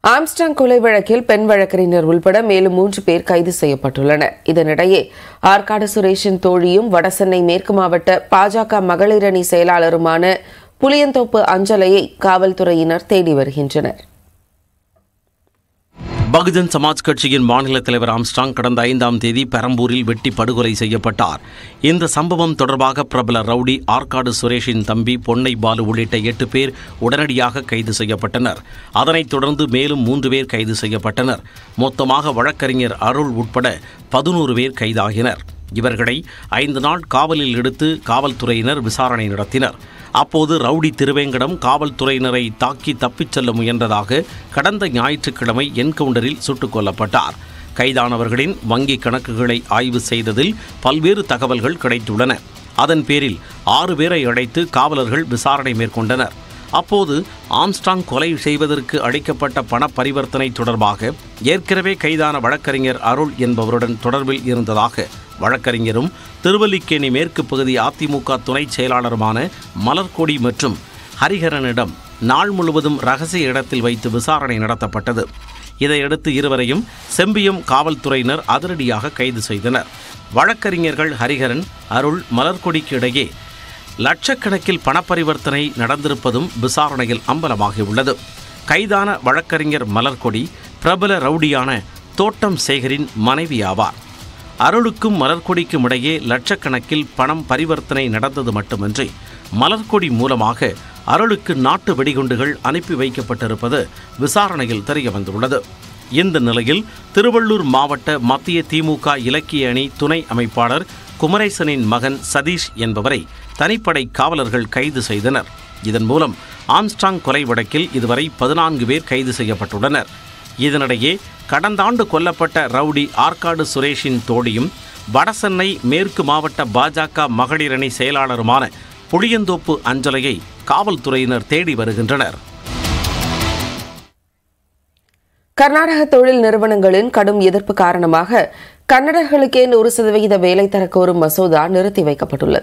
Armstrong கொலை வழக்கில் பெண் வழக்கறிஞர் உள்பட மேலும் மூன்று பேர் கைது செய்யப்பட்டுள்ளனர் இதனிடையே ஆற்காடு சுரேஷின் தோழியும் வடசென்னை மேற்கு மாவட்ட பாஜக மகளிர் அணி செயலாளருமான புளியந்தோப்பு அஞ்சலையை காவல்துறையினர் தேடி வருகின்றனர் பகுஜன் சமாஜ் கட்சியின் மாநில தலைவர் ஆம்ஸ்டாங் கடந்த ஐந்தாம் தேதி பெரம்பூரில் வெட்டி படுகொலை செய்யப்பட்டார் இந்த சம்பவம் தொடர்பாக பிரபல ரவுடி ஆற்காடு சுரேஷின் தம்பி பொன்னை பாலு உள்ளிட்ட எட்டு பேர் உடனடியாக கைது செய்யப்பட்டனர் அதனைத் தொடர்ந்து மேலும் மூன்று பேர் கைது செய்யப்பட்டனர் மொத்தமாக வழக்கறிஞர் அருள் உட்பட பதினோரு பேர் கைதாகினர் இவர்களை ஐந்து நாள் காவலில் எடுத்து காவல்துறையினர் விசாரணை நடத்தினர் அப்போது ரவுடி திருவேங்கடம் காவல்துறையினரை தாக்கி தப்பிச் செல்ல முயன்றதாக கடந்த ஞாயிற்றுக்கிழமை என்கவுண்டரில் சுட்டுக் கொல்லப்பட்டார் கைதானவர்களின் வங்கி கணக்குகளை ஆய்வு செய்ததில் பல்வேறு தகவல்கள் கிடைத்துள்ளன அதன் பேரில் ஆறு பேரை அழைத்து காவலர்கள் விசாரணை மேற்கொண்டனர் அப்போது ஆம்ஸ்டாங் கொலை செய்வதற்கு அளிக்கப்பட்ட பண பரிவர்த்தனை தொடர்பாக ஏற்கனவே கைதான வழக்கறிஞர் அருள் என்பவருடன் தொடர்பில் இருந்ததாக வழக்கறிஞரும் திருவல்லிக்கேணி மேற்கு பகுதி அதிமுக துணை செயலாளருமான மலர்கொடி மற்றும் ஹரிஹரனிடம் நாள் முழுவதும் ரகசிய இடத்தில் வைத்து விசாரணை நடத்தப்பட்டது இதையடுத்து இருவரையும் செம்பியம் காவல்துறையினர் அதிரடியாக கைது செய்தனர் வழக்கறிஞர்கள் ஹரிஹரன் அருள் மலர்கொடிக்கு இடையே லட்சக்கணக்கில் பணப்பரிவர்த்தனை நடந்திருப்பதும் விசாரணையில் அம்பலமாகியுள்ளது கைதான வழக்கறிஞர் மலர்கொடி பிரபல ரவுடியான தோட்டம் சேகரின் மனைவி ஆவார் அருளுக்கும் மலர்கொடிக்கும் இடையே லட்சக்கணக்கில் பணம் பரிவர்த்தனை நடந்தது மட்டுமின்றி மலர்கொடி மூலமாக அருளுக்கு நாட்டு வெடிகுண்டுகள் அனுப்பி வைக்கப்பட்டிருப்பது விசாரணையில் தெரிய வந்துள்ளது இந்த நிலையில் திருவள்ளூர் மாவட்ட மத்திய திமுக இலக்கிய அணி துணை அமைப்பாளர் குமரேசனின் மகன் சதீஷ் என்பவரை தனிப்படை காவலர்கள் கைது செய்தனர் இதன் மூலம் ஆம்ஸ்டாங் கொலை வழக்கில் இதுவரை பதினான்கு பேர் கைது செய்யப்பட்டுள்ளனர் இதனிடையே கடந்த ஆண்டு கொல்லப்பட்ட ரவுடி ஆற்காடு சுரேஷின் தோழியும் வடசென்னை மேற்கு மாவட்ட பாஜக மகளிர் அணி செயலாளருமான புளியந்தோப்பு அஞ்சலையை காவல்துறையினர் தேடி வருகின்றனர் கர்நாடக தொழில் நிறுவனங்களின் கடும் எதிர்ப்பு காரணமாக கன்னடர்களுக்கே நூறு சதவிகித வேலை தரக்கோரும் மசோதா நிறுத்தி வைக்கப்பட்டுள்ளது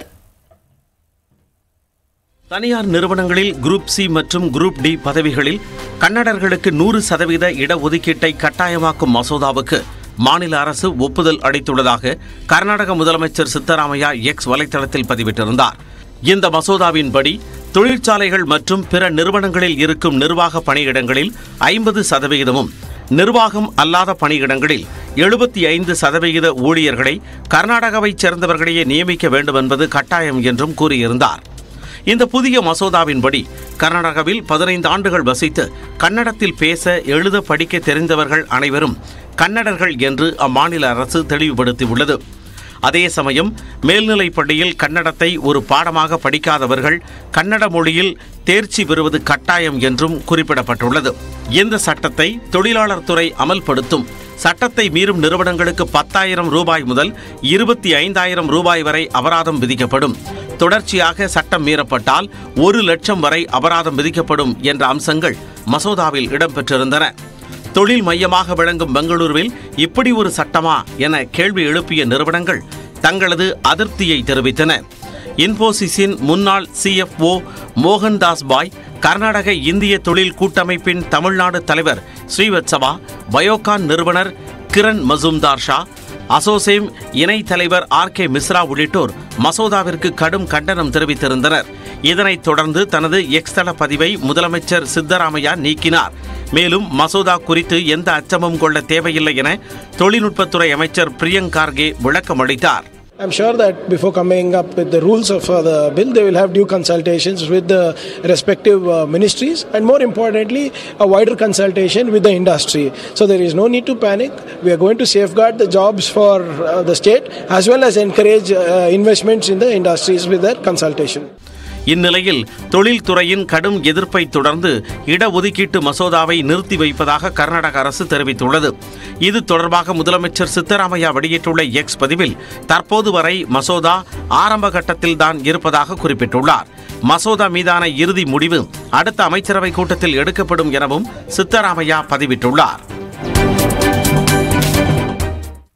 தனியார் நிறுவனங்களில் குரூப் சி மற்றும் குரூப் டி பதவிகளில் கன்னடர்களுக்கு நூறு சதவீத இடஒதுக்கீட்டை கட்டாயமாக்கும் மசோதாவுக்கு மாநில அரசு ஒப்புதல் அளித்துள்ளதாக கர்நாடக முதலமைச்சர் சித்தராமையா எக்ஸ் வலைதளத்தில் பதிவிட்டிருந்தார் இந்த மசோதாவின்படி தொழிற்சாலைகள் மற்றும் பிற நிறுவனங்களில் இருக்கும் நிர்வாக பணியிடங்களில் ஐம்பது சதவிகிதமும் நிர்வாகம் அல்லாத பணியிடங்களில் எழுபத்தி ஐந்து சதவிகித ஊழியர்களை கர்நாடகாவைச் சேர்ந்தவர்களையே நியமிக்க வேண்டும் என்பது கட்டாயம் என்றும் கூறியிருந்தார் இந்த புதிய மசோதாவின்படி கர்நாடகாவில் பதினைந்து ஆண்டுகள் வசித்து கன்னடத்தில் பேச எழுத படிக்க தெரிந்தவர்கள் அனைவரும் கன்னடர்கள் என்று அம்மாநில அரசு தெளிவுபடுத்தியுள்ளது அதே சமயம் மேல்நிலைப் பள்ளியில் கன்னடத்தை ஒரு பாடமாக படிக்காதவர்கள் கன்னட மொழியில் தேர்ச்சி பெறுவது கட்டாயம் என்றும் குறிப்பிடப்பட்டுள்ளது இந்த சட்டத்தை தொழிலாளர் துறை அமல்படுத்தும் சட்டத்தை மீறும் நிறுவனங்களுக்கு பத்தாயிரம் ரூபாய் முதல் இருபத்தி ஐந்தாயிரம் ரூபாய் வரை அபராதம் விதிக்கப்படும் தொடர்ச்சியாக சட்டம் மீறப்பட்டால் ஒரு லட்சம் வரை அபராதம் விதிக்கப்படும் என்ற அம்சங்கள் மசோதாவில் இடம்பெற்றிருந்தன தொழில் மையமாக விளங்கும் பெங்களூருவில் இப்படி ஒரு சட்டமா என கேள்வி எழுப்பிய நிறுவனங்கள் தங்களது அதிருப்தியை தெரிவித்தன இன்போசிஸின் முன்னாள் சிஎஃப்ஓ மோகன்தாஸ் பாய் கர்நாடக இந்திய தொழில் கூட்டமைப்பின் தமிழ்நாடு தலைவர் ஸ்ரீவத்சவா பயோகான் நிறுவனர் கிரண் மசூம்தார் ஷா அசோசேம் இணை தலைவர் ஆர் கே மிஸ்ரா உள்ளிட்டோர் மசோதாவிற்கு கடும் கண்டனம் தெரிவித்திருந்தனர் இதனைத் தொடர்ந்து தனது எக்ஸ் தள பதிவை முதலமைச்சர் சித்தராமையா நீக்கினார் மேலும் மசோதா குறித்து எந்த அச்சமும் கொள்ள தேவையில்லை என தொழில்நுட்பத்துறை அமைச்சர் பிரியங்க் கார்கே விளக்கம் அளித்தார் I'm sure that before coming up with the rules of uh, the bill, they will have due consultations with the respective uh, ministries and, more importantly, a wider consultation with the industry. So there is no need to panic. We are going to safeguard the jobs for uh, the state as well as encourage uh, investments in the industries with their consultation. இந்நிலையில் தொழில்துறையின் கடும் எதிர்ப்பை தொடர்ந்து இடஒதுக்கீட்டு மசோதாவை நிறுத்தி வைப்பதாக கர்நாடக அரசு தெரிவித்துள்ளது இது தொடர்பாக முதலமைச்சர் சித்தராமையா வெளியிட்டுள்ள எக்ஸ் பதிவில் தற்போது வரை மசோதா ஆரம்ப கட்டத்தில் தான் இருப்பதாக குறிப்பிட்டுள்ளார் மசோதா மீதான இறுதி முடிவு அடுத்த அமைச்சரவை கூட்டத்தில் எடுக்கப்படும் எனவும் சித்தராமையா பதிவிட்டுள்ளார்